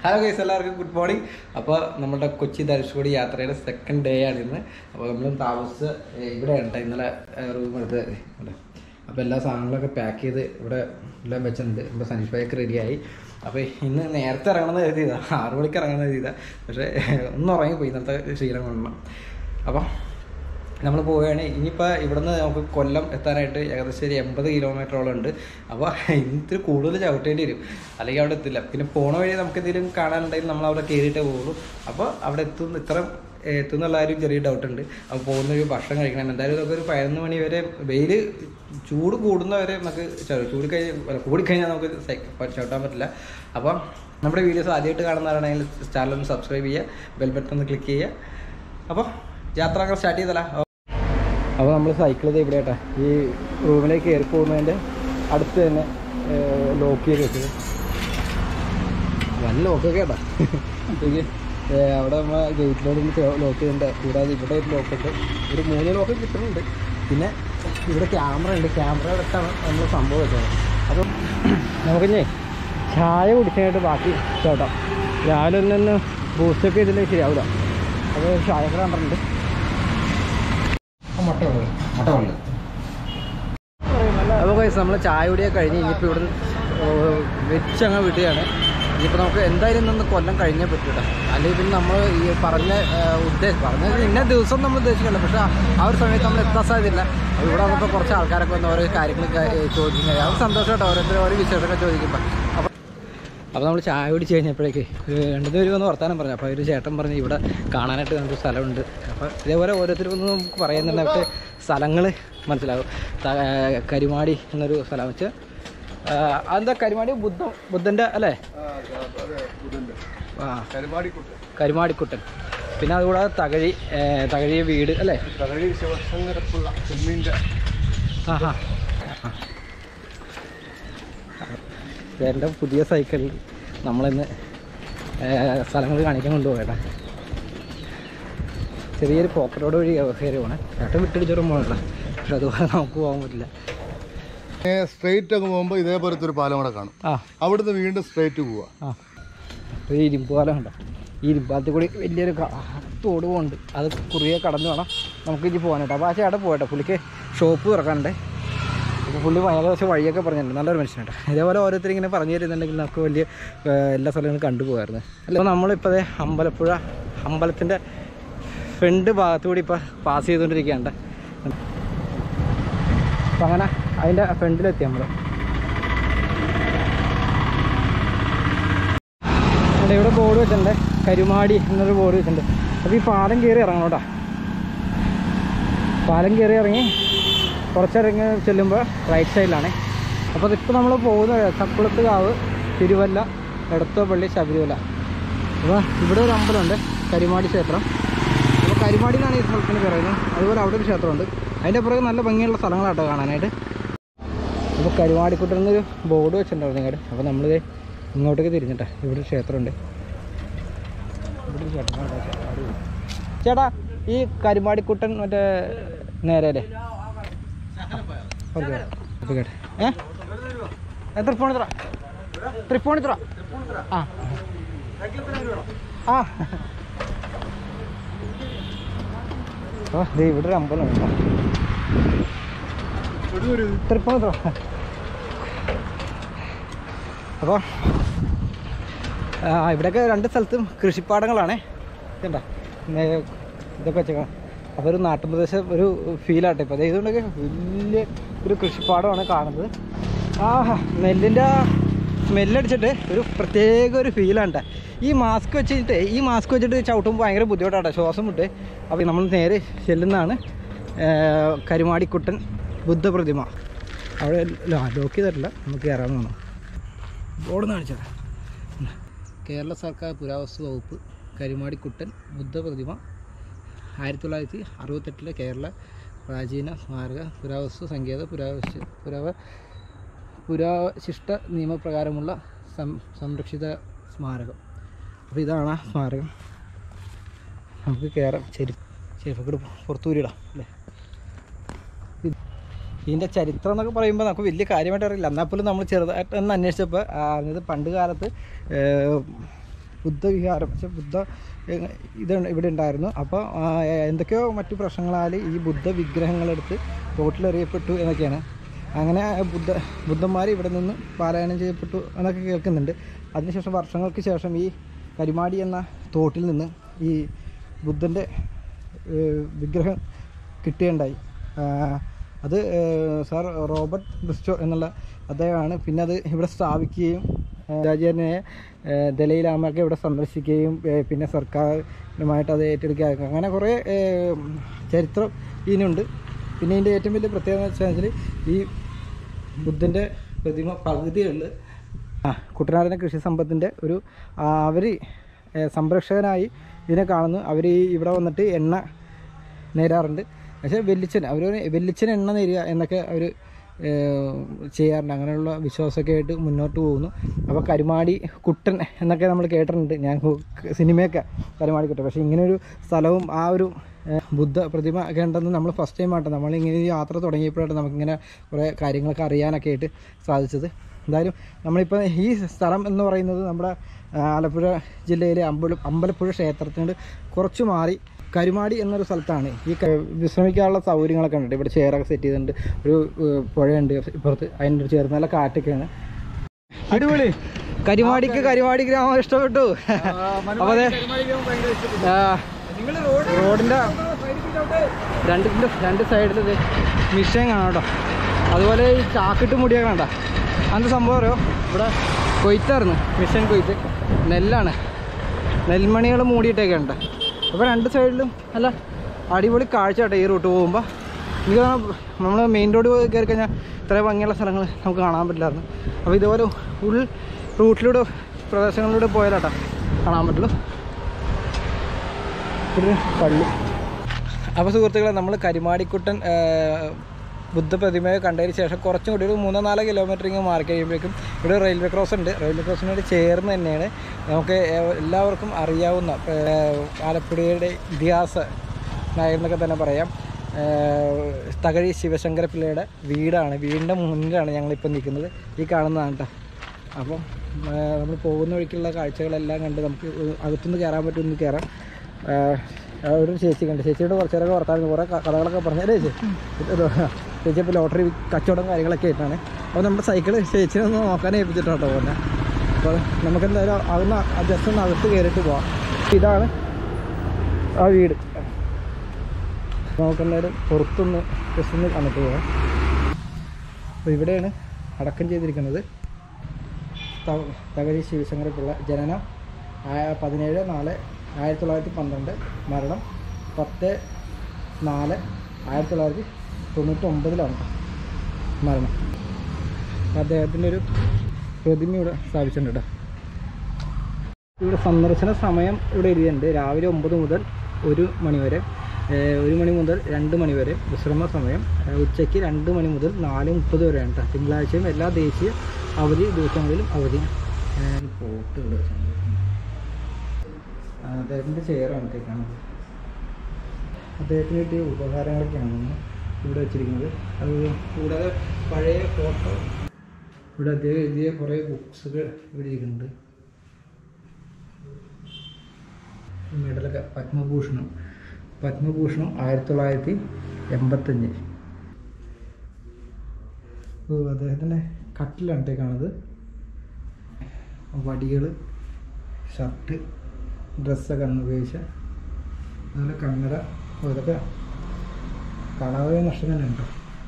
Hello guys എല്ലാവർക്കും good morning അപ്പോൾ നമ്മുടെ കൊച്ചി ധനുഷ്കോടി യാത്രയുടെ സെക്കൻഡ് ഡേ ആണ് ഇന്ന് അപ്പോൾ നമ്മൾ താമസിച്ച് ഇവിടെ ഉണ്ട് ഇന്നലെ റൂം എടുത്ത് ഇവിടെ അപ്പോൾ എല്ലാ സാധനങ്ങളൊക്കെ പാക്ക് ചെയ്ത് ഇവിടെ എല്ലാം വെച്ചിട്ടുണ്ട് ഇപ്പോൾ സനീഷ് ഭായിക്ക് റെഡിയായി അപ്പോൾ ഇന്ന് നേരത്തെ ഇറങ്ങണമെന്ന് കരുതിയതാണ് ആറു മണിക്ക് ഇറങ്ങണമെന്ന് കരുതിയതാണ് പക്ഷേ ഒന്ന് ഉറങ്ങിപ്പോയി ഇന്നത്തെ ക്ഷീണം കൊണ്ടണം അപ്പം നമ്മൾ പോവുകയാണ് ഇനിയിപ്പോൾ ഇവിടുന്ന് നമുക്ക് കൊല്ലം എത്താനായിട്ട് ഏകദേശം ഒരു എൺപത് കിലോമീറ്ററോളം ഉണ്ട് അപ്പോൾ ഇത്തിരി കൂടുതൽ ചവിട്ടേണ്ടി വരും അല്ലെങ്കിൽ അവിടെ എത്തില്ല പിന്നെ പോണ വഴി നമുക്ക് എന്തെങ്കിലും കാണാനുണ്ടെങ്കിൽ നമ്മൾ അവിടെ കയറിയിട്ടേ പോകുള്ളൂ അപ്പോൾ അവിടെ എത്തുന്ന ഇത്ര എത്തുന്നുള്ള ഒരു ചെറിയ ഡൗട്ട് ഉണ്ട് അപ്പോൾ പോകുന്ന ഒരു ഭക്ഷണം കഴിക്കണം എന്തായാലും ഇതൊക്കെ ഒരു പതിനൊന്ന് മണി വരെ വെയിൽ ചൂട് കൂടുന്നവരെ നമുക്ക് ചവിട്ടും. ചൂട് കഴിഞ്ഞ് അല്ല, കൂടിക്കഴിഞ്ഞാൽ നമുക്ക് സൈ- ചവിട്ടാൻ പറ്റില്ല അപ്പം നമ്മുടെ വീഡിയോസ് ആദ്യമായിട്ട് കാണുന്നവരാണെങ്കിൽ ചാനൽ ഒന്ന് സബ്സ്ക്രൈബ് ചെയ്യുക ബെൽ ബട്ടൺ ഒന്ന് ക്ലിക്ക് ചെയ്യുക അപ്പോൾ യാത്ര സ്റ്റാർട്ട് ചെയ്തല്ല അപ്പോൾ നമ്മൾ സൈക്കിൾ ചെയ്ത് ഇവിടെ കേട്ടാ ഈ റൂമിലേക്ക് കയറി പോകുന്നതിൻ്റെ അടുത്ത് തന്നെ ലോക്ക് ചെയ്ത് വെച്ചത് വല്ല ലോക്കൊക്കെ കേട്ടാ എനിക്ക് അവിടെ നമ്മൾ ഗേറ്റിലോട് ലോക്ക് ചെയ്തിട്ടുണ്ട് കൂടാതെ ഇവിടെ ഒരു ലോക്ക് ഉണ്ട് ഒരു മൂന്ന് ലോക്ക് കിട്ടുന്നുണ്ട് പിന്നെ ഇവിടെ ക്യാമറ ഉണ്ട് ക്യാമറ അടുത്താണ് നമ്മൾ സംഭവം വെച്ചത് അപ്പം നമുക്കിഞ്ഞേ ചായ കുടിക്കാനായിട്ട് ബാക്കി ചേട്ടാം രാവിലെ ഒന്നൊന്ന് ബൂസ്റ്റൊക്കെ ഇതിലേക്ക് ശരിയാവില്ല അപ്പോൾ ചായ കട കണ്ടിട്ടുണ്ട് മുട്ട മുട്ട കൊണ്ട് അപ്പോൾ കൈസ് നമ്മൾ ചായ കുടിയൊക്കെ കഴിഞ്ഞ് ഇനിയിപ്പോൾ ഇവിടുന്ന് വെച്ചങ്ങ് വിടുകയാണ് ഇനിയിപ്പോൾ നമുക്ക് എന്തായാലും ഇന്നൊന്ന് കൊല്ലം കഴിഞ്ഞേ പറ്റൂല അല്ലെങ്കിൽ പിന്നെ നമ്മൾ ഈ പറഞ്ഞ ഉദ്ദേശം പറഞ്ഞ ഇന്ന ദിവസം നമ്മൾ ഉദ്ദേശിക്കല്ല പക്ഷേ ആ ഒരു സമയത്ത് നമ്മൾ എത്താൻ സാധ്യതയില്ല അപ്പോൾ ഇവിടെ വന്നപ്പോൾ കുറച്ച് ആൾക്കാരൊക്കെ വന്ന് ഓരോ കാര്യങ്ങളൊക്കെ ചോദിക്കുന്നത് അത് സന്തോഷമായിട്ട് ഓരോരുത്തർ ഓരോ വിശേഷമൊക്കെ ചോദിക്കുമ്പോൾ അപ്പോൾ അപ്പോൾ നമ്മൾ ചായ കുടിച്ച് കഴിഞ്ഞപ്പോഴേക്ക് രണ്ടു പേര് വന്ന് വർത്താനം പറഞ്ഞു അപ്പോൾ ഒരു ചേട്ടൻ പറഞ്ഞു ഇവിടെ കാണാനായിട്ട് നമുക്ക് സ്ഥലമുണ്ട് അപ്പോൾ ഇതേപോലെ ഓരോരുത്തർ വന്ന് നമുക്ക് പറയുന്നുണ്ട് അവിടെ സ്ഥലങ്ങൾ മനസ്സിലാവും ത- കരിമാടി എന്നൊരു സ്ഥലം വെച്ച് അതെന്താ കരിമാടി ബുദ്ധ ബുദ്ധൻ്റെ അല്ലേ ആ കരുമാടിക്കുട്ടൻ പിന്നെ അതുകൂടാതെ തകഴി ഏ, തകഴി വീട് അല്ലേ ആ ഹാ എൻ്റെ പുതിയ സൈക്കിളിൽ നമ്മളിന്ന് സ്ഥലങ്ങൾ കാണിക്കാൻ കൊണ്ടുപോകട്ടെ ചെറിയൊരു പോക്കറ്റ് റോഡ് വഴി കയറി പോകണേ ചേട്ടൻ വിട്ടടിച്ചോറും പോകണ്ട പക്ഷെ അതുപോലെ നമുക്ക് പോകാൻ പറ്റില്ല സ്ട്രെയിറ്റ് അങ്ങ് പോകുമ്പോൾ ഇതേപോലത്തെ ഒരു പാലം കൂടെ കാണും ആ അവിടുന്ന് വീണ്ടും സ്ട്രെയിറ്റ് പോവുക ആ ഒരു ഇരുമ്പ് പാലം ഉണ്ടോ ഈ ഇരുമ്പാലത്തിൽ കൂടി വലിയൊരു ക- തോട് പോകുന്നുണ്ട് അത് കുറിയെ കടന്ന് വേണം നമുക്ക് ഇനി പോകാനായിട്ട് അപ്പോൾ ആ ചേട്ടൻ പോകട്ടെ പുള്ളിക്ക് ഷോപ്പ് തുറക്കാനുണ്ട് അപ്പോൾ പുള്ളി ഏകദേശം വഴിയൊക്കെ പറഞ്ഞിട്ടുണ്ട് നല്ലൊരു മനുഷ്യനായിട്ട് ഇതേപോലെ ഓരോരുത്തർ ഇങ്ങനെ പറഞ്ഞു തരുന്നുണ്ടെങ്കിൽ നമുക്ക് വലിയ ഏഹ്, എല്ലാ സ്ഥലങ്ങളും കണ്ടുപോകായിരുന്നു അല്ല അപ്പോൾ നമ്മളിപ്പോൾ ദേ അമ്പലപ്പുഴ അമ്പലത്തിൻ്റെ ഫ്രണ്ട് ഭാഗത്തുകൂടി ഇപ്പോൾ പാസ് ചെയ്തുകൊണ്ടിരിക്കുകയാണ് അപ്പോൾ അങ്ങനെ അതിൻ്റെ ഫ്രണ്ടിലെത്തി നമ്മൾ ഇവിടെ ഇവിടെ ബോർഡ് വെച്ചിട്ടുണ്ട് കരുമാടി എന്നൊരു ബോർഡ് വെച്ചിട്ടുണ്ട് അപ്പോൾ ഈ പാലം കയറി ഇറങ്ങണം കേട്ടോ പാലം കയറി ഇറങ്ങി കുറച്ചിറങ്ങി ചെല്ലുമ്പോൾ റൈറ്റ് സൈഡിലാണ് അപ്പോൾ ഇതിപ്പോൾ നമ്മൾ പോകുന്നത് ചക്കുളത്ത് കാവ് തിരുവല്ല എടത്തോപ്പള്ളി ശബരിമല അപ്പോൾ ഇവിടെ ഒരു അമ്പലമുണ്ട് കരിമാടി ക്ഷേത്രം അപ്പോൾ കരിമാടി എന്നാണ് ഈ സ്ഥലത്തിന് പറയുന്നത് അതുപോലെ അവിടെ ഒരു ക്ഷേത്രമുണ്ട് അതിൻ്റെ പുറകെ നല്ല ഭംഗിയുള്ള സ്ഥലങ്ങളാട്ടോ കാണാനായിട്ട് ഇപ്പോൾ കരുവാടിക്കുട്ടൻ എന്നൊരു ബോർഡ് വെച്ചിട്ടുണ്ടായിരുന്നു ഇങ്ങോട്ട് അപ്പോൾ നമ്മൾ ഇങ്ങോട്ടേക്ക് തിരിഞ്ഞിട്ടാ ഇവിടെ ഒരു ക്ഷേത്രമുണ്ട് ഇവിടെ ഒരു ചേട്ടൻ അവിടെ ചാടി പോയി. ചേട്ടാ ഈ കരുമാടിക്കുട്ടൻ മറ്റേ നേരെ അല്ലേ ഓക്കെ അപ്പോൾ കേട്ടെ ഏ ഏ, തൃപ്പൂണിത്തുറ തൃപ്പൂണിത്തുറ ആ ആ ഓ ദേ ഇവിടെ ഒരു അമ്പലമുണ്ട് തൃപ്പൂണിത്തുറ അപ്പോൾ ഇവിടെയൊക്കെ രണ്ട് സ്ഥലത്തും കൃഷിപ്പാടങ്ങളാണ് ഇതുണ്ട ഇതൊക്കെ വെച്ചേക്കാം അപ്പോൾ ഒരു നാട്ടുപ്രദേശം ഒരു ഫീലാട്ടെ ഇപ്പോൾ ഇതുകൊണ്ടൊക്കെ വലിയ ഒരു കൃഷിപ്പാടമാണ് കാണുന്നത് ആ നെല്ലിൻ്റെ സ്മെല്ലടിച്ചിട്ട് ഒരു പ്രത്യേക ഒരു ഫീലാണ് ഈ മാസ്ക് വെച്ചിട്ട് ഈ മാസ്ക് വെച്ചിട്ട് ചവിട്ടുമ്പോൾ ഭയങ്കര ബുദ്ധിമുട്ടാണ് ശ്വാസം വിട്ട് അപ്പോൾ നമ്മൾ നേരെ ചെല്ലുന്നതാണ് ഏർ, കരുമാടിക്കുട്ടൻ ബുദ്ധപ്രതിമ അവിടെ ലോക്ക് ചെയ്തിട്ടില്ല നമുക്ക് കയറാൻ തോന്നുന്നു ബോർഡ് കാണിച്ചത് കേരള സർക്കാർ പുരാവസ്തു വകുപ്പ് കരിമാടിക്കുട്ടൻ ബുദ്ധപ്രതിമ ആയിരത്തി തൊള്ളായിരത്തി അറുപത്തെട്ടിലെ കേരള പ്രാചീന സ്മാരക പുരാവസ്തു സങ്കേത പുരാവശ പുരാവ പുരാശിഷ്ട നിയമപ്രകാരമുള്ള സം സംരക്ഷിത സ്മാരകം അപ്പോൾ ഇതാണ് ആ സ്മാരകം നമുക്ക് കയറാം ചെരുപ്പ് ചെരുപ്പൊക്കെ പുറത്തു ഊരിടാം അല്ലേ ഇത് ഇതിൻ്റെ ചരിത്രം എന്നൊക്കെ പറയുമ്പോൾ നമുക്ക് വലിയ കാര്യമായിട്ട് അറിയില്ല എന്നാൽ പോലും നമ്മൾ ചെറുതായിട്ട് ഒന്ന് അന്വേഷിച്ചപ്പോൾ അറിഞ്ഞത് പണ്ട് കാലത്ത് ഏഹ്, ബുദ്ധവിഹാരം പക്ഷെ ബുദ്ധ ഏഹ്, ഇത് ഇവിടെ ഉണ്ടായിരുന്നു അപ്പോൾ ആ, എന്തൊക്കെയോ മറ്റു പ്രശ്നങ്ങളാൽ ഈ ബുദ്ധ വിഗ്രഹങ്ങളെടുത്ത് റോട്ടിലെറിയപ്പെട്ടു എന്നൊക്കെയാണ് അങ്ങനെ ബുദ്ധ ബുദ്ധന്മാർ ഇവിടെ നിന്ന് പാലായനം ചെയ്യപ്പെട്ടു എന്നൊക്കെ കേൾക്കുന്നുണ്ട് അതിനുശേഷം വർഷങ്ങൾക്ക് ശേഷം ഈ കരിമാടി എന്ന തോട്ടിൽ നിന്ന് ഈ ബുദ്ധൻ്റെ ഏഹ്, വിഗ്രഹം കിട്ടുകയുണ്ടായി ആ, അത് ഏഹ്, സാർ റോബർട്ട് ബ്രിസ്റ്റോ എന്നുള്ള അദ്ദേഹമാണ് പിന്നെ അത് ഇവിടെ സ്ഥാപിക്കുകയും രാജ്യനെ ദലൈലാമൊക്കെ ഇവിടെ സന്ദർശിക്കുകയും ഏഹ്, പിന്നെ സർക്കാരുമായിട്ട് അത് ഏറ്റെടുക്കുക അങ്ങനെ കുറേ ഏഹ്, ചരിത്രം ഇതിനുണ്ട് പിന്നെ ഇതിൻ്റെ ഏറ്റവും വലിയ പ്രത്യേകത എന്ന് വെച്ചാൽ ഈ ബുദ്ധൻ്റെ പ്രതിമ പകുതികളിൽ ആ കുട്ടനാടിൻ്റെ കൃഷി സമ്പത്തിൻ്റെ ഒരു അവർ സംരക്ഷകനായി ഇതിനെ കാണുന്നു അവർ ഇവിടെ വന്നിട്ട് എണ്ണ നേരാറുണ്ട് പക്ഷേ വെല്ലിച്ചൻ അവർ വെല്ലിച്ചൻ എണ്ണ നേരുക എന്നൊക്കെ അവർ ചെയ്യാറുണ്ട് അങ്ങനെയുള്ള വിശ്വാസമൊക്കെ ആയിട്ട് മുന്നോട്ട് പോകുന്നു അപ്പോൾ കരുമാടി കുട്ടൻ എന്നൊക്കെ നമ്മൾ കേട്ടിട്ടുണ്ട് ഞാൻ ഹു- സിനിമയൊക്കെ കരുമാടി കുട്ടൻ പക്ഷേ ഇങ്ങനൊരു സ്ഥലവും ആ ഒരു ഏഹ്, ബുദ്ധ പ്രതിമ ഒക്കെ ഉണ്ടെന്ന് നമ്മൾ ഫസ്റ്റ് ടൈം ആട്ടോ നമ്മളിങ്ങനെ ഈ യാത്ര തുടങ്ങിയപ്പോഴാണ് നമുക്കിങ്ങനെ കുറേ കാര്യങ്ങളൊക്കെ അറിയാനൊക്കെ ആയിട്ട് സാധിച്ചത് എന്തായാലും നമ്മളിപ്പോൾ ഈ സ്ഥലം എന്ന് പറയുന്നത് നമ്മുടെ ആ, ആലപ്പുഴ ജില്ലയിലെ അമ്പല അമ്പലപ്പുഴ ക്ഷേത്രത്തിനോട് കുറച്ച് മാറി കരുമാടി എന്നൊരു സ്ഥലത്താണ് ഈ ക- വിശ്രമിക്കാനുള്ള സൗകര്യങ്ങളൊക്കെ ഉണ്ട് ഇവിടെ ചെയറൊക്കെ സെറ്റ് ചെയ്തിട്ടുണ്ട് ഒരു ഏഹ്, പുഴയുണ്ട് ഇപ്പുറത്ത് അതിൻ്റെ ചേർന്ന് നല്ല കാറ്റൊക്കെയാണ് അടിപൊളി കരിമാടിക്ക് കരിമാടി ഗ്രാമം ഇഷ്ടപ്പെട്ടു അപ്പോൾ അതെ ആ, റോഡിൻ്റെ രണ്ട് രണ്ട് സൈഡിൽ ഇത് മിഷൻ കാണാം കേട്ടോ അതുപോലെ ഈ ചാക്കിട്ട് മുടിയൊക്കെ കണ്ട അന്ത് സംഭവം അറിയോ ഇവിടെ കൊയ്ത്തായിരുന്നു മിഷൻ കൊയ്ത്ത് നെല്ലാണ് നെൽമണികൾ മൂടിയിട്ടൊക്കെ ഉണ്ട് അപ്പോൾ രണ്ട് സൈഡിലും നല്ല അടിപൊളി കാഴ്ച കേട്ടോ ഈ റൂട്ട് പോകുമ്പോൾ എനിക്ക് നമ്മൾ മെയിൻ റോഡ് കയറി കഴിഞ്ഞാൽ ഇത്ര ഭംഗിയുള്ള സ്ഥലങ്ങൾ നമുക്ക് കാണാൻ പറ്റില്ലായിരുന്നു അപ്പോൾ ഇതുപോലെ ഉൾ റൂട്ടിലൂടെ പ്രദേശങ്ങളിലൂടെ പോയാലാട്ടോ കാണാൻ പറ്റുള്ളൂ ഒരു പള്ളി അപ്പോൾ സുഹൃത്തുക്കളെ നമ്മൾ കരിമാടിക്കുട്ടൻ ആ, ബുദ്ധ പ്രതിമയെ കണ്ടതിന് ശേഷം കുറച്ചും കൂടി ഒരു മൂന്നോ നാലോ കിലോമീറ്റർ ഇങ്ങ് മാറി കഴിയുമ്പോഴേക്കും ഇവിടെ റെയിൽവേ ക്രോസ് ഉണ്ട് റെയിൽവേ ക്രോസിനോട് ചേർന്ന് തന്നെയാണ് നമുക്ക് ഏ- എല്ലാവർക്കും അറിയാവുന്ന ആ, ആലപ്പുഴയുടെ ഇതിഹാസ നായകനൊക്കെ തന്നെ പറയാം ആ, തകഴി ശിവശങ്കര പിള്ളയുടെ വീടാണ് വീടിൻ്റെ മുന്നിലാണ് ഞങ്ങളിപ്പോൾ നിൽക്കുന്നത് ഈ കാണുന്നതാണ് കേട്ടോ അപ്പം നമ്മൾ പോകുന്ന വഴിക്കുള്ള കാഴ്ചകളെല്ലാം കണ്ട് നമുക്ക് അകത്തുനിന്ന് കയറാൻ പറ്റുമെന്ന് കയറാം ആ, ആ ഒരു ചേച്ചി കണ്ട് ചേച്ചിയോട് കുറച്ച് നേരമൊക്കെ വർത്താനം കുറേ ക- കഥകളൊക്കെ പറഞ്ഞു അല്ലേ ചേച്ചി ഇത് ചേച്ചി ഇപ്പോൾ ലോട്ടറി കച്ചവടം കാര്യങ്ങളൊക്കെ ആയിട്ടാണ് അപ്പോൾ നമ്മുടെ സൈക്കിൾ ചേച്ചിനെ ഒന്ന് നോക്കാൻ ഏൽപ്പിച്ചിട്ടോ പോകുന്നത് അപ്പോൾ നമുക്ക് എന്തായാലും അതൊന്ന് ജസ്റ്റ് ഒന്ന് അകത്ത് കയറിയിട്ട് പോവാം ഇതാണ് ആ വീട് നമുക്ക് എന്തായാലും പുറത്തൊന്ന് ജസ്റ്റ് ഒന്ന് കണ്ടിട്ട് പോവാം അപ്പോൾ ഇവിടെയാണ് അടക്കം ചെയ്തിരിക്കുന്നത് ത- തകഴി ശിവശങ്കര പിള്ള ജനനം ആ- പതിനേഴ് നാല് ആയിരത്തി തൊള്ളായിരത്തി പന്ത്രണ്ട് മരണം പത്ത് നാല് ആയിരത്തി തൊള്ളായിരത്തി തൊണ്ണൂറ്റി ഒമ്പതിലാണ് മരണം അദ്ദേഹത്തിൻ്റെ ഒരു പ്രതിമ ഇവിടെ സ്ഥാപിച്ചിട്ടുണ്ട് കേട്ടോ ഇവിടെ സന്ദർശന സമയം ഇവിടെ എഴുതിയിട്ടുണ്ട് രാവിലെ ഒമ്പത് മുതൽ ഒരു മണി വരെ ഏഹ് ഒരു മണി മുതൽ രണ്ട് മണി വരെ വിശ്രമ സമയം ഏഹ് ഉച്ചയ്ക്ക് രണ്ട് മണി മുതൽ നാല് മുപ്പത് വരെയാണ് കേട്ടോ തിങ്കളാഴ്ചയും എല്ലാ ദേശീയ അവധി ദിവസങ്ങളിലും അവധി പോട്ട് ഇവിടെ വെച്ചിട്ടുണ്ട്. ആ, അദ്ദേഹത്തിൻ്റെ ചെയറാണ് ഇത് കാണുന്നത് അദ്ദേഹത്തിന് കിട്ടിയ ഉപകാരങ്ങളൊക്കെയാണ് ഇവിടെ വെച്ചിരിക്കുന്നത് അത് കൂടാതെ പഴയ ഫോട്ടോ ഇവിടെ അദ്ദേഹം എഴുതിയ കുറേ ബുക്സുകൾ ഇവിടെ ഇരിക്കുന്നുണ്ട് മെഡലൊക്കെ പത്മഭൂഷണം പത്മഭൂഷണം ആയിരത്തി തൊള്ളായിരത്തി എൺപത്തഞ്ച് ഓ അദ്ദേഹത്തിൻ്റെ കട്ടിലാണ് ട്ടോ ഈ കാണുന്നത് വടികൾ ഷർട്ട് ഡ്രസ്സൊക്കെ അന്ന് ഉപയോഗിച്ച അതുപോലെ കണ്ണട ഓ, ഇതൊക്കെ കാണാതെ നഷ്ടം തന്നെ ഉണ്ടോ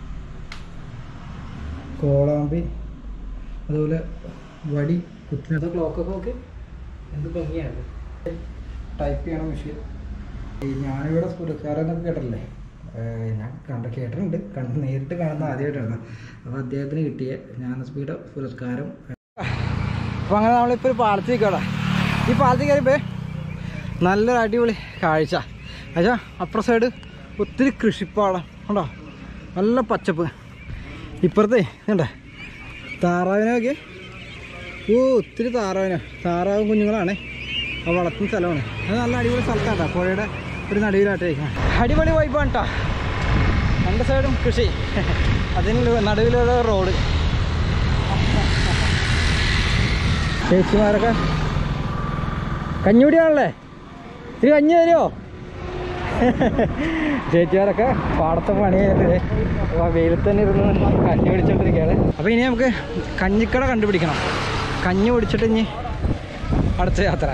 കോളാമ്പി അതുപോലെ വടി കുത്തിനകത്ത് ക്ലോക്കൊക്കെ നോക്കി എന്ത് ഭംഗിയാണ് ടൈപ്പ് ചെയ്യണ മെഷീൻ ഈ ഞാനിവിടെ പുരസ്കാരം കേട്ടില്ലേ ഏഹ് ഞാൻ കണ്ട കേട്ടിട്ടുണ്ട് കണ്ട് നേരിട്ട് കാണുന്ന ആദ്യമായിട്ടാണ് അപ്പോൾ അദ്ദേഹത്തിന് കിട്ടിയ ജ്ഞാനസ്പീഠ പുരസ്കാരം അപ്പോൾ അങ്ങനെ നമ്മളിപ്പോൾ ഒരു പാലത്തിൽ നിൽക്കവിടെ ഈ പാലത്തിൽ കയറിയപ്പോൾ നല്ലൊരു അടിപൊളി കാഴ്ച അച്ഛാ അപ്പുറ സൈഡ് ഒത്തിരി കൃഷിപ്പാടം ഉണ്ടോ നല്ല പച്ചപ്പ് ഇപ്പുറത്തെ ഇതുണ്ടേ താറാവിനൊക്കെ ഓ ഒത്തിരി താറാവിന താറാവും കുഞ്ഞുങ്ങളാണേ ആ വളർത്തുന്ന സ്ഥലമാണ് അത് നല്ല അടിപൊളി സ്ഥലത്താട്ടോ പുഴയുടെ ഒരു നടുവിലായിട്ട് ഇരിക്കണം അടിപൊളി വൈബാണ് കേട്ടോ രണ്ട് സൈഡും കൃഷി അതിന് നടുവിലുള്ള റോഡ് ചേച്ചിമാരൊക്കെ കഞ്ഞൂടിയാണല്ലേ ഇത് കഞ്ഞി തരുമോ ചേച്ചിമാരൊക്കെ പാടത്തെ പണി കഴിഞ്ഞിട്ട് വെയിലത്ത് തന്നെ ഇരുന്ന് കഞ്ഞി പിടിച്ചോണ്ടിരിക്കുകയാണ് അപ്പോൾ ഇനി നമുക്ക് കഞ്ഞിക്കട കണ്ടുപിടിക്കണം കഞ്ഞി പിടിച്ചിട്ട് ഇനി അടുത്ത യാത്ര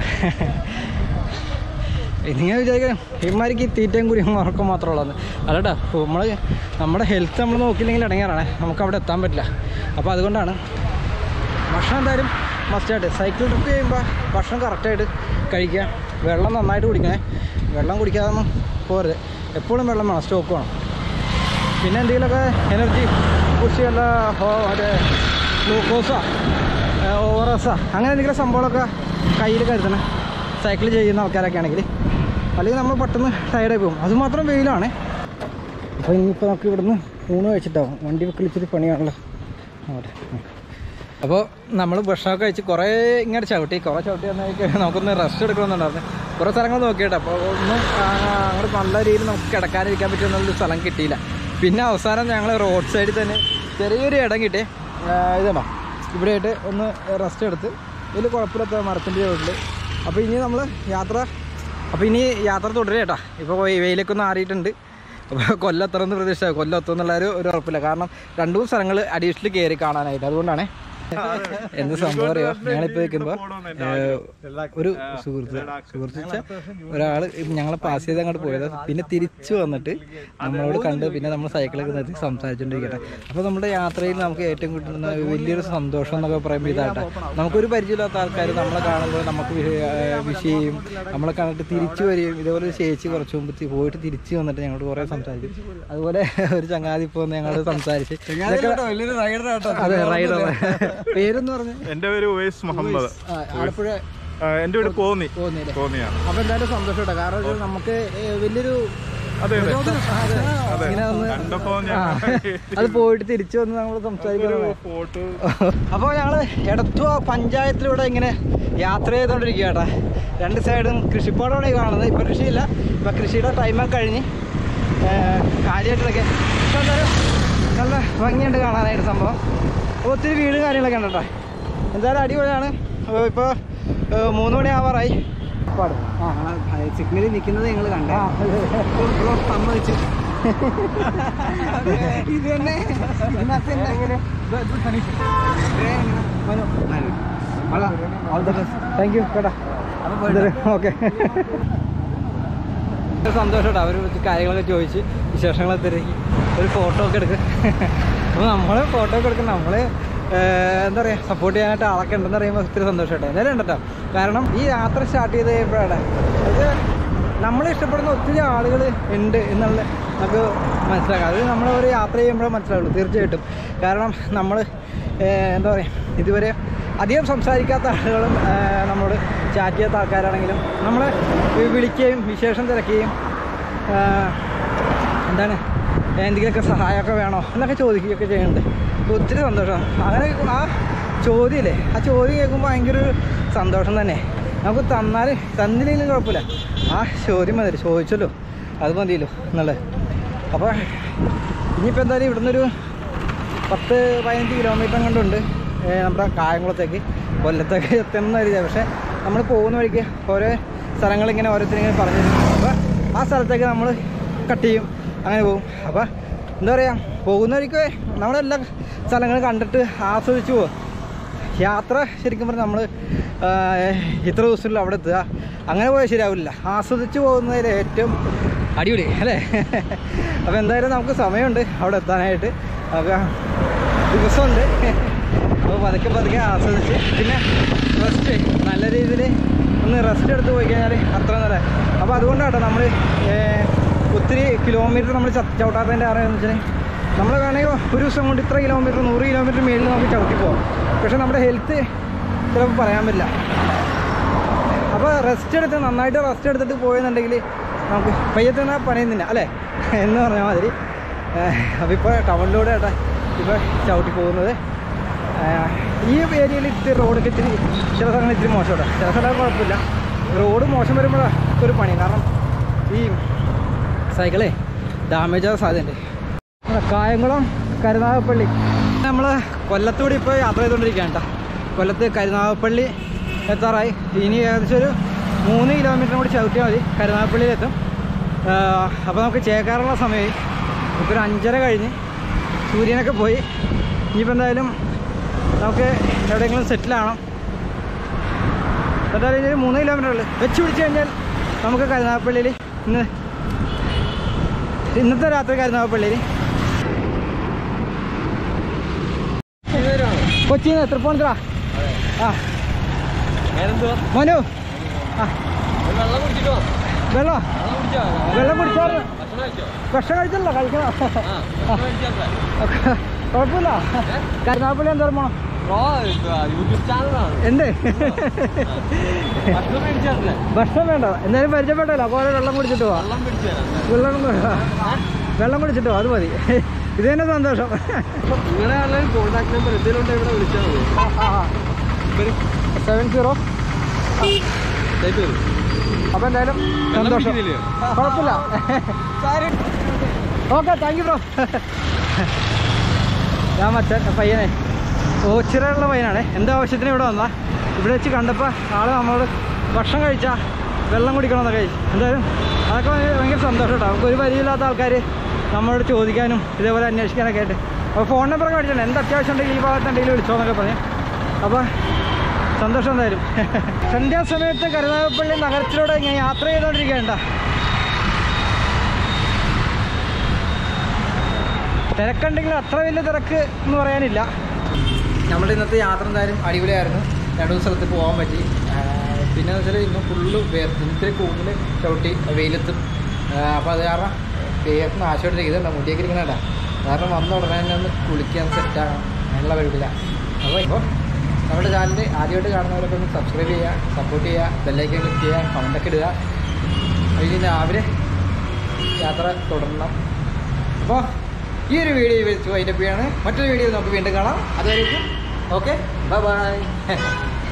നിങ്ങൾ വിചാരിക്കാം ഇമാർക്ക് ഈ തീറ്റയും കുരിയും ഉറക്കം മാത്രമേ ഉള്ളൂ അല്ലട്ടാ നമ്മൾ നമ്മുടെ ഹെൽത്ത് നമ്മൾ നോക്കിയില്ലെങ്കിൽ ഇടങ്ങാറാണ് നമുക്ക് അവിടെ എത്താൻ പറ്റില്ല അപ്പോൾ അതുകൊണ്ടാണ് ഭക്ഷണം എന്തായാലും മസ്റ്റായിട്ട് സൈക്കിൾ ട്രിപ്പ് ചെയ്യുമ്പോൾ ഭക്ഷണം കറക്റ്റായിട്ട് കഴിക്കുക വെള്ളം നന്നായിട്ട് കുടിക്കണേ വെള്ളം കുടിക്കാതൊന്നും പോരുത് എപ്പോഴും വെള്ളം വേണം സ്റ്റോക്ക് വേണം പിന്നെ എന്തെങ്കിലുമൊക്കെ എനർജി പുഷ് വല്ല ഹോ- മറ്റേ ഗ്ലൂക്കോസോ ഒ ആർ എസ്സോ അങ്ങനെ എന്തെങ്കിലും സംഭവങ്ങളൊക്കെ കയ്യിൽ കരുതണം സൈക്കിൾ ചെയ്യുന്ന ആൾക്കാരൊക്കെ ആണെങ്കിൽ അല്ലെങ്കിൽ നമ്മൾ പെട്ടെന്ന് ടയർഡായി പോകും അതുമാത്രം വെയിലാണ് അപ്പോൾ ഇനിയിപ്പോൾ നമുക്ക് ഇവിടുന്ന് ഊണ് കഴിച്ചിട്ടാവും വണ്ടി വെക്കളിച്ചിട്ട് പണിയാണല്ലോ അവിടെ അപ്പോൾ നമ്മൾ ഭക്ഷണമൊക്കെ കഴിച്ച് കുറേ ഇങ്ങനെ ചവിട്ടി കുറേ ചവിട്ടി വന്നേക്ക് നമുക്കൊന്ന് റെസ്റ്റ് എടുക്കണമെന്നുണ്ടായിരുന്നു കുറേ സ്ഥലങ്ങൾ നോക്കിയിട്ട് അപ്പോൾ ഒന്നും അങ്ങോട്ട് നല്ല രീതിയിൽ നമുക്ക് കിടക്കാനിരിക്കാൻ പറ്റുമെന്നുള്ളൊരു സ്ഥലം കിട്ടിയില്ല പിന്നെ അവസാനം ഞങ്ങൾ റോഡ് സൈഡിൽ തന്നെ ചെറിയൊരു ഇടം കിട്ടി ഇതുണ്ടോ ഇവിടെയായിട്ട് ഒന്ന് റെസ്റ്റ് എടുത്ത് ഇതിൽ കുഴപ്പമില്ലാത്ത മരത്തിൻ്റെ ചോട്ടിൽ അപ്പോൾ ഇനി നമ്മൾ യാത്ര അപ്പോൾ ഇനി യാത്ര തുടരുക കേട്ടാ ഇപ്പോൾ വെയിലൊക്കെ ഒന്ന് ആറിയിട്ടുണ്ട് അപ്പോൾ കൊല്ലം എത്തണമെന്ന് പ്രതീക്ഷ കൊല്ലം എത്തുമെന്നുള്ള ഒരു ഒരു ഉറപ്പില്ല കാരണം രണ്ടു മൂന്ന് സ്ഥലങ്ങൾ അഡീഷണൽ കയറി കാണാനായിട്ട് അതുകൊണ്ടാണ് എന്ത് സംഭവം അറിയോ ഞങ്ങളിപ്പോൾ നിൽക്കുമ്പോൾ ഒരു സുഹൃത്ത് സുഹൃത്ത് വെച്ചാൽ ഒരാൾ ഞങ്ങളെ പാസ് ചെയ്ത് അങ്ങോട്ട് പോയത് പിന്നെ തിരിച്ചു വന്നിട്ട് നമ്മളോട് കണ്ട് പിന്നെ നമ്മൾ സൈക്കിളൊക്കെ നിർത്തി സംസാരിച്ചുകൊണ്ടിരിക്കട്ടെ അപ്പോൾ നമ്മുടെ യാത്രയിൽ നമുക്ക് ഏറ്റവും കിട്ടുന്ന വലിയൊരു സന്തോഷം എന്നൊക്കെ പറയുമ്പോൾ ഇതാട്ടെ നമുക്കൊരു പരിചയമില്ലാത്ത ആൾക്കാർ നമ്മളെ കാണുമ്പോൾ നമുക്ക് വിഷ് ചെയ്യും നമ്മളെ കണ്ടിട്ട് തിരിച്ചു വരികയും ഇതേപോലെ ഒരു ചേച്ചി കുറച്ച് മുമ്പ് തി- പോയിട്ട് തിരിച്ചു വന്നിട്ട് ഞങ്ങളോട് കുറേ സംസാരിക്കും അതുപോലെ ഒരു ചങ്ങാതി ഇപ്പോൾ ഞങ്ങളോട് സംസാരിച്ച് ഇതൊക്കെ- അതെ റൈഡർ പേരെന്ന് പറഞ്ഞു എന്റെ പേര് ഉവൈസ് മുഹമ്മദ് ആലപ്പുഴ ആ, എന്റെ വീട് കോന്നി പോകുന്നില്ല കോന്നിയാണ് അപ്പൊ എന്തായാലും സന്തോഷം കേട്ടോ കാരണം ഇത് നമുക്ക് ഏ, വലിയൊരു അതെ അതെ പ്രചോദനം. ആ, അതെ. അതെ ഇങ്ങനെ ഒന്ന് കണ്ടപ്പോ ആ, ഞാൻ അത് പോയിട്ട് തിരിച്ചു വന്ന് നമ്മൾ സംസാരിക്കുന്നത് ഫോട്ടോ അപ്പോൾ ഞങ്ങൾ എടത്തുവ പഞ്ചായത്തിലൂടെ ഇങ്ങനെ യാത്ര ചെയ്തുകൊണ്ടിരിക്കുക കേട്ടോ രണ്ട് സൈഡും കൃഷിപ്പാടമാണ് ഈ കാണുന്നത് ഇപ്പോൾ കൃഷിയില്ല ഇപ്പോൾ കൃഷിയുടെ ടൈമൊക്കെ കഴിഞ്ഞ് കാര്യമായിട്ടൊക്കെ പക്ഷെ എന്തായാലും നല്ല ഭംഗിയുണ്ട് കാണാനായിട്ട് സംഭവം അപ്പോൾ ഒത്തിരി വീട് കാര്യങ്ങളൊക്കെ ഉണ്ട് കേട്ടോ എന്തായാലും അടിപൊളിയാണ് അപ്പോൾ ഇപ്പോൾ മൂന്ന് മണി ആവാറായി പാടും ആ സിഗ്നലിൽ നിൽക്കുന്നത് നിങ്ങൾ കണ്ടേ ആ ബ്രോ സമ്മതിച്ചു ഇത് തന്നെ താങ്ക് യു കേട്ടാ ഓക്കെ സന്തോഷം കേട്ടോ അവർ കാര്യങ്ങളൊക്കെ ചോദിച്ച് വിശേഷങ്ങളൊക്കെ തിരക്കി ഒരു ഫോട്ടോ ഒക്കെ എടുക്കുക അപ്പോൾ നമ്മൾ ഫോട്ടോ ഒക്കെ എടുക്കും നമ്മൾ എന്താ പറയുക സപ്പോർട്ട് ചെയ്യാനായിട്ട് ആളൊക്കെ ഉണ്ടെന്ന് പറയുമ്പോൾ ഒത്തിരി സന്തോഷം കേട്ടോ എന്തായാലും ഉണ്ട് കേട്ടോ കാരണം ഈ യാത്ര സ്റ്റാർട്ട് ചെയ്ത് കഴിയുമ്പോഴാണ് അത് നമ്മൾ ഇഷ്ടപ്പെടുന്ന ഒത്തിരി ആളുകൾ ഉണ്ട് എന്നുള്ള നമുക്ക് മനസ്സിലാക്കാം അത് നമ്മൾ ഒരു യാത്ര ചെയ്യുമ്പോഴേ മനസ്സിലാവുള്ളൂ തീർച്ചയായിട്ടും കാരണം നമ്മൾ എന്താ പറയുക ഇതുവരെ അധികം സംസാരിക്കാത്ത ആളുകളും ആ, നമ്മളോട് ചാറ്റ് ചെയ്യാത്ത ആൾക്കാരാണെങ്കിലും നമ്മളെ വി- വിളിക്കുകയും വിശേഷം തിരക്കുകയും ആ, എന്താണ് എന്തെങ്കിലുമൊക്കെ സഹായമൊക്കെ വേണോ എന്നൊക്കെ ചോദിക്കുകയൊക്കെ ചെയ്യുന്നുണ്ട് അപ്പോൾ ഒത്തിരി സന്തോഷം അങ്ങനെ ആ ചോദ്യമില്ലേ ആ ചോദ്യം കേൾക്കുമ്പോൾ ഭയങ്കര ഒരു സന്തോഷം തന്നെ നമുക്ക് തന്നാൽ തന്നില്ലെങ്കിലും കുഴപ്പമില്ല ആ ചോദ്യം മതി ചോദിച്ചല്ലോ അത് മതിയല്ലോ എന്നുള്ളത് അപ്പോൾ ഇനിയിപ്പോൾ എന്തായാലും ഇവിടുന്ന് ഒരു പത്ത് പതിനഞ്ച് കിലോമീറ്റർ കണ്ടുണ്ട് നമ്മുടെ കായംകുളത്തേക്ക് കൊല്ലത്തേക്ക് എത്തണം കരുതിയ പക്ഷേ നമ്മൾ പോകുന്ന വഴിക്ക് ഓരോ സ്ഥലങ്ങളിങ്ങനെ ഓരോരുത്തരിങ്ങനെ പറഞ്ഞു തരും. അപ്പോൾ ആ സ്ഥലത്തേക്ക് നമ്മൾ കട്ട് ചെയ്യും അങ്ങനെ പോകും അപ്പോൾ എന്താ പറയുക പോകുന്ന വഴിക്ക് നമ്മളെല്ലാ സ്ഥലങ്ങളും കണ്ടിട്ട് ആസ്വദിച്ച് പോകും യാത്ര ശരിക്കും പറഞ്ഞാൽ നമ്മൾ ഇത്ര ദിവസത്തിൽ അവിടെ എത്തുക അങ്ങനെ പോയാൽ ശരിയാവില്ല ആസ്വദിച്ച് പോകുന്നതിൽ ഏറ്റവും അടിപൊളി അല്ലേ അപ്പോൾ എന്തായാലും നമുക്ക് സമയമുണ്ട് അവിടെ എത്താനായിട്ട് നമുക്ക് ദിവസമുണ്ട് അപ്പോൾ പതുക്കെ പതുക്കെ ആസ്വദിച്ച് പിന്നെ റെസ്റ്റ് നല്ല രീതിയിൽ ഒന്ന് റെസ്റ്റ് എടുത്ത് പോയി കഴിഞ്ഞാൽ അത്ര നല്ല അപ്പോൾ അതുകൊണ്ടാട്ടോ നമ്മൾ ഒത്തിരി കിലോമീറ്റർ നമ്മൾ ചവിട്ടാത്തതിൻ്റെ കാരണം എന്ന് വെച്ചാൽ നമ്മൾ വേണമെങ്കിൽ ഒരു ദിവസം കൊണ്ട് ഇത്ര കിലോമീറ്റർ നൂറ് കിലോമീറ്റർ മേളിൽ നമുക്ക് ചവിട്ടി പോകാം പക്ഷെ നമ്മുടെ ഹെൽത്ത് ചിലപ്പോൾ പറയാൻ പറ്റില്ല അപ്പോൾ റെസ്റ്റ് എടുത്ത് നന്നായിട്ട് റെസ്റ്റ് എടുത്തിട്ട് പോയെന്നുണ്ടെങ്കിൽ നമുക്ക് പയ്യത്തുന്ന പണിയുന്നില്ല അല്ലേ എന്ന് പറഞ്ഞ മാതിരി അപ്പോൾ ഇപ്പോൾ ടൗണിലൂടെ ഏട്ടാ ഇപ്പോൾ ചവിട്ടി പോകുന്നത് ഏഹ്, ഈ ഏരിയയിൽ ഇത്തിരി റോഡൊക്കെ ഇത്തിരി ചില സ്ഥലങ്ങൾ ഇത്തിരി മോശം കേട്ടോ ചില സ്ഥലങ്ങൾ കുഴപ്പമില്ല റോഡ് മോശം വരുമ്പോഴാണ് ഒരു പണി കാരണം ഈ സൈക്കിളേ ഡാമേജ് ആവാൻ സാധ്യതയുണ്ട് നമ്മുടെ കായംകുളം കരുനാഗപ്പള്ളി നമ്മൾ കൊല്ലത്തൂടെ ഇപ്പോൾ യാത്ര ചെയ്തുകൊണ്ടിരിക്കുകയാണ് കേട്ടോ കൊല്ലത്ത് കരുനാഗപ്പള്ളി എത്താറായി ഇനി ഏകദേശം ഒരു മൂന്ന് കിലോമീറ്റർ കൂടി ചവിട്ടിയാൽ മതി കരുനാഗപ്പള്ളിയിലെത്തും അപ്പോൾ നമുക്ക് ചേക്കാറുള്ള സമയമായി ഇപ്പോൾ ഒരു അഞ്ചര കഴിഞ്ഞ് സൂര്യനൊക്കെ പോയി ഇനിയിപ്പോൾ എന്തായാലും നമുക്ക് എവിടെയെങ്കിലും സെറ്റിലാവണം എന്തായാലും ഇനി ഒരു മൂന്ന് കിലോമീറ്റർ ഉള്ളു വെച്ച് പിടിച്ച് കഴിഞ്ഞാൽ നമുക്ക് കരുനാഗപ്പള്ളിയിൽ ഇന്ന് ഇന്നത്തെ രാത്രി കരുനാഗപ്പള്ളിയിൽ കൊച്ചിയിൽ നിന്ന് തൃപ്പൂണിത്തുറ ആ മനു ആ വെള്ളം വെള്ളം കുടിച്ചാൽ ഭക്ഷണം കഴിച്ചല്ലോ കഴിക്കണം കുഴപ്പമില്ല കരുനാഗപ്പള്ളി എന്തോരം പോണം എന്ത് ഭക്ഷണം വേണ്ട എന്തായാലും പരിചയപ്പെട്ടല്ലോ അപ്പോൾ വെള്ളം കുടിച്ചിട്ട് പോവാം വെള്ളം കുടി- വെള്ളം കുടിച്ചിട്ട് പോവാം അത് മതി ഇത് തന്നെ സന്തോഷം നിങ്ങളുടെ കോൺടാക്ട് നമ്പർ എന്തെങ്കിലും ഉണ്ടെങ്കിൽ ഇവിടെ വിളിച്ചാൽ മതി സെവൻ സീറോ അപ്പൊ എന്തായാലും സന്തോഷം കുഴപ്പമില്ല ഓക്കെ താങ്ക് യു ബ്രോ ഞാൻ മറ്റേ പയ്യനെ ഓച്ചിറയുള്ള പയ്യനാണ് എന്താ ആവശ്യത്തിന് ഇവിടെ വന്നാ ഇവിടെ വെച്ച് കണ്ടപ്പോൾ ആള് നമ്മളോട് ഭക്ഷണം കഴിച്ചാൽ വെള്ളം കുടിക്കണമെന്നൊക്കെ ചോദിച്ചു. എന്തായാലും അതൊക്കെ ഭയങ്കര ഭയങ്കര സന്തോഷം കേട്ടോ നമുക്ക് ഒരു പരിചയമില്ലാത്ത ആൾക്കാർ നമ്മളോട് ചോദിക്കാനും ഇതേപോലെ അന്വേഷിക്കാനൊക്കെ ആയിട്ട് അപ്പോൾ ഫോൺ നമ്പറൊക്കെ മേടിച്ചിട്ടുണ്ട് എന്ത് അത്യാവശ്യം ഉണ്ടെങ്കിൽ ഈ ഭാഗത്ത് എന്തെങ്കിലും വിളിച്ചോന്നൊക്കെ പറഞ്ഞു അപ്പോൾ സന്തോഷം എന്തായാലും സന്ധ്യാസമയത്ത് കരുനാഗപ്പള്ളി നഗരത്തിലൂടെ ഇങ്ങനെ യാത്ര ചെയ്തുകൊണ്ടിരിക്കുകയുണ്ട തിരക്കുണ്ടെങ്കിൽ അത്ര വലിയ തിരക്ക് എന്ന് പറയാനില്ല നമ്മുടെ ഇന്നത്തെ യാത്ര എന്തായാലും അടിപൊളിയായിരുന്നു രണ്ടു മൂന്ന് സ്ഥലത്ത് പോകാൻ പറ്റി ആഹ് പിന്നെ വെച്ചാൽ ഇന്ന് ഫുള്ള് വേർത്ത് ഇത്തിരി കൂടുതൽ ചവിട്ടി വെയിലത്തും അപ്പോൾ അത് കാരണം വേർത്ത് നാശമായിട്ട് ചെയ്തിട്ടുണ്ട് മുടിയൊക്കെ ഇരിക്കണേട്ടാ കാരണം വന്ന ഉടനെ തന്നെ ഒന്ന് കുളിക്കാൻ സെറ്റാകണം അങ്ങനെയുള്ള പരിപാടിയില്ല അപ്പോൾ ഇപ്പോൾ നമ്മുടെ ചാനൽ ആദ്യമായിട്ട് കാണുന്നവരൊക്കെ ഒന്ന് സബ്സ്ക്രൈബ് ചെയ്യുക സപ്പോർട്ട് ചെയ്യുക ബെല്ലൈക്കൻ ക്ലിക്ക് ചെയ്യുക കമൻറ്റൊക്കെ ഇടുക അത് കഴിഞ്ഞ് രാവിലെ യാത്ര തുടരണം അപ്പോൾ ഈ ഒരു വീഡിയോ വെച്ച് വൈൻഡപ്പ് ചെയ്യാണ് മറ്റൊരു വീഡിയോ നമുക്ക് വീണ്ടും കാണാം അതുവരേക്കും ഓക്കെ ബൈ ബൈ